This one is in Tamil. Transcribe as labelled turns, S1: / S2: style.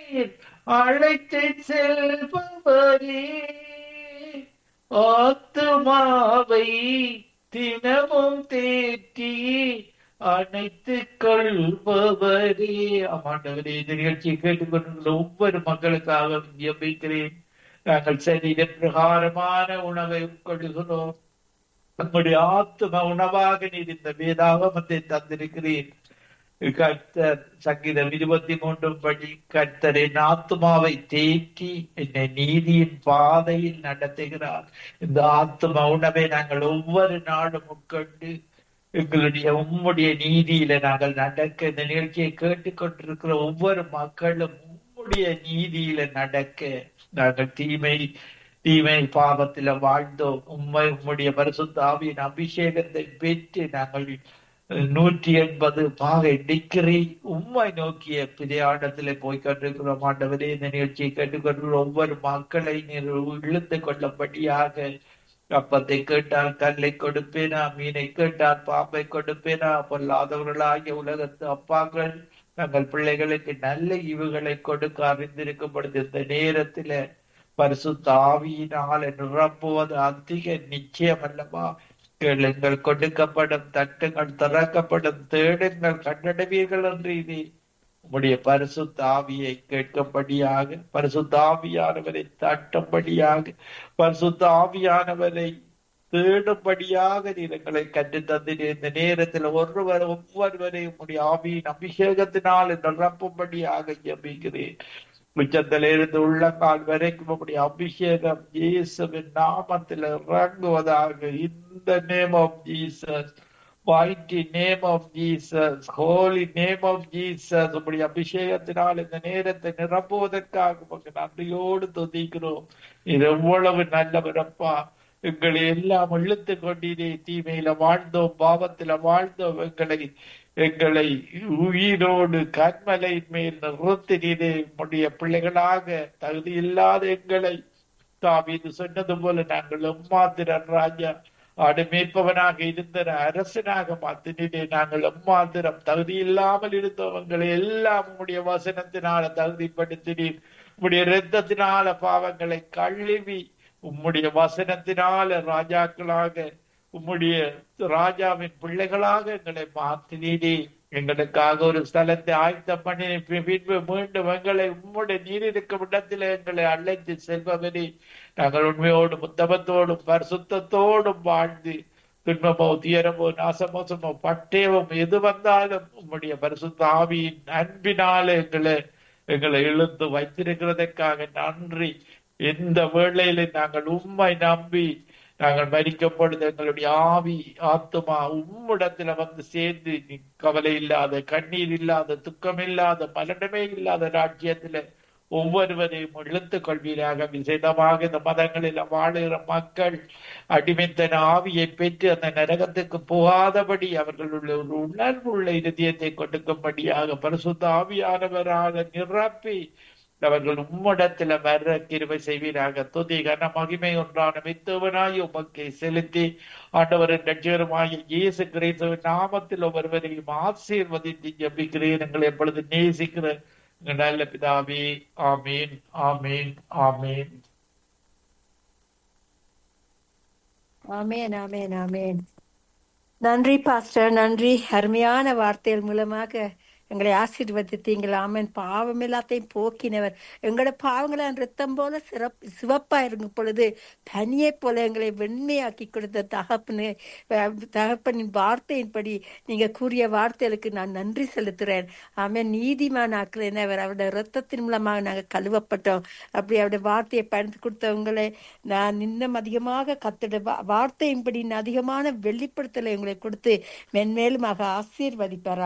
S1: அழைத்து செல்பவரே ஆத்துமாவை தினமும் தேற்றி அணைத்துக் கொள்பவரே ஆமாண்டவரே இந்த நிகழ்ச்சியை கேட்டுக்கொண்டுள்ள ஒவ்வொரு மக்களுக்காக ஜெபிக்கிறேன் நாங்கள் சரீர பிரகாரமான உணவை உட்கொள்கிறோம் நம்முடைய ஆத்தும உணவாக நீர் இந்த வேதாகமத்தை தந்திருக்கிறேன் கர்த்தர் சங்கீதம் இருபத்தி மூன்றும் படி கர்த்தர் என் ஆத்துமாவை தேக்கி என்னை நீதியின் பாதையில் நடத்துகிறார் இந்த ஆத்தும உணவை நாங்கள் ஒவ்வொரு நாளும் உட்கொண்டு எங்களுடைய உம்முடைய நீதியில நாங்கள் நடக்க இந்த நிகழ்ச்சியை கேட்டுக்கொண்டிருக்கிற ஒவ்வொரு மக்களும் உம்முடைய நீதியில நடக்க நாங்கள் தீமை தீமை பாவத்தில வாழ்ந்தோம் உண்மை உம்முடைய பரிசுத்த ஆவியின் அபிஷேகத்தை பெற்று நாங்கள் நூற்றி எண்பது பாகை டிகிரி உண்மை நோக்கிய பிரயாணத்திலே போய் கொண்டிருக்கிறோம் ஆண்டவரே இந்த நிகழ்ச்சியை கேட்டுக்கொண்டிருக்கிற ஒவ்வொரு மக்களை நீர் இழுத்து கொள்ளபடியாக அப்பத்தை கேட்டால் கல்லை கொடுப்பேனா மீனை கேட்டால் பாம்பை கொடுப்பேனா பொல்லாதவர்களாகிய உலகத்து அப்பாக்கள் தங்கள் பிள்ளைகளுக்கு நல்ல ஈவுகளை கொடுக்க அறிந்திருக்கும் பொழுது இந்த நேரத்தில பரிசுத்த ஆவியினால் நிரப்புவது அதிக நிச்சயம் அல்லவா கேளுங்கள் கொடுக்கப்படும் தட்டுங்கள் திறக்கப்படும் தேடுங்கள் கண்டடைவீர்கள் என்று இது உம்முடைய பரிசுத்த ஆவியை கேட்கும்படியாக பரிசுத்த ஆவியானவரை தட்டும்படியாக பரிசுத்த ஆவியானவரை தேடும்படியாக நீங்களை கற்று தந்திரு இந்த நேரத்தில் ஒருவர் ஒவ்வொருவரையும் உம்முடைய ஆவியின் அபிஷேகத்தினால் நிரப்பும்படியாக ஜபிக்கிறேன் உச்சத்திலிருந்து உள்ளங்கால் வரைக்கும் உம்முடைய அபிஷேகம் இயேசுவின் நாமத்தில் இறங்குவதாக இந்த name of Jesus mighty name of Jesus, holy name of Jesus, உம்முடைய அபிஷேகத்தினால் இந்த நேரத்தை நிரப்புவதற்காக உமக்கு நன்றியோடு துதிக்கிறோம் இது எவ்வளவு நல்லவரப்பா எங்களை எல்லாம் இழுத்து கொண்டீரே தீமையில வாழ்ந்தோம் பாவத்தில வாழ்ந்தோம் எங்களை எங்களை உயிரோடு கண்மலையின் மேல் நிறுத்தினீரே உம்முடைய பிள்ளைகளாக தகுதி இல்லாத எங்களை தாவீது சொன்னது போல நாங்கள் எம்மாத்திரன் ராஜா ஆடு மேய்ப்பவனாக இருந்த அரசனாக மாத்தினே நாங்கள் எம்மாத்திரம் தகுதி இல்லாமல் இருந்தவங்களை எல்லாம் உம்முடைய வசனத்தினால தகுதிப்படுத்தினீர் உம்முடைய இரத்தத்தினால பாவங்களை கழுவி உம்முடைய வசனத்தினால ராஜாக்களாக உம்முடைய ராஜாவின் பிள்ளைகளாக எங்களை மாற்றினீரே எங்களுக்காக ஒரு ஸ்தலத்தை ஆயத்தம் பண்ணி பின்பு மீண்டும் எங்களை உம்முடைய நீரிருக்கும் இடத்தில் எங்களை அழைத்து செல்பவரே நாங்கள் உண்மையோடும் உத்தமத்தோடும் பரிசுத்தத்தோடும் வாழ்ந்து துன்பமோ துயரமோ நாசமோசமோ பட்டேவம் எது வந்தாலும் உம்முடைய பரிசுத்த ஆவியின் அன்பினால எங்களை எங்களை இழுத்து வைத்திருக்கிறதற்காக நன்றி எந்த வேளையில நாங்கள் உண்மை நம்பி நாங்கள் மறிக்கும் பொழுது எங்களுடைய ஆவி ஆத்துமா உம்மிடத்துல வந்து சேர்ந்து கவலை இல்லாத கண்ணீர் இல்லாத துக்கம் இல்லாத மரணமே இல்லாத ராஜ்யத்துல ஒவ்வொருவரையும் இழுத்துக் கொள்வீராக விசேதமாக இந்த மதங்களில் வாழுகிற மக்கள் அடிமைத்தன ஆவியை பெற்று அந்த நரகத்துக்கு போகாதபடி அவர்களுள்ள ஒரு உணர்வுள்ள இருதயத்தை கொடுக்கும்படியாக பரிசுத்த ஆவியானவராக நிரப்பி அவர்கள் உம்மிடத்துல வர்ற கிருபை செய்வீராக துதி கன மகிமை ஒன்றான மித்தவனாய் உமக்கை செலுத்தி ஆண்டவரின் ரட்சகருமாய இயேசு கிறிஸ்துவின் நாமத்தில் ஒவ்வொருவரையும் ஆசீர்வதித்து ஜபிக்கிறேன் எங்களை எப்பொழுது நேசிக்கிற எங்கள் நல்ல பிதாவே ஆமீன் ஆமீன் ஆமீன்
S2: ஆமேன் ஆமேன் ஆமேன் நன்றி பாஸ்டர் நன்றி அருமையான வார்த்தைகள் மூலமாக எங்களை ஆசீர்வதித்தீங்கள் ஆமேன் பாவம் எல்லாத்தையும் போக்கினவர் எங்களோட பாவங்களை ரத்தம் போல சிறப்பு சிவப்பா இருக்கும் பொழுது பனியை போல எங்களை வெண்மையாக்கி கொடுத்த தகப்பனு தகப்பனின் வார்த்தையின்படி நீங்க கூறிய வார்த்தைகளுக்கு நான் நன்றி செலுத்துறேன் ஆமேன் நீதிமான் ஆக்குறேன் அவர் அவருடைய ரத்தத்தின் மூலமாக நாங்கள் கழுவப்பட்டோம் அப்படி அவருடைய வார்த்தையை பயன்படுத்தி கொடுத்தவங்களை நான் இன்னும் அதிகமாக கத்துட வார்த்தையின்படி அதிகமான வெளிப்படுத்தலை எங்களை கொடுத்து மென்மேலுமாக ஆசீர்வதிப்பார்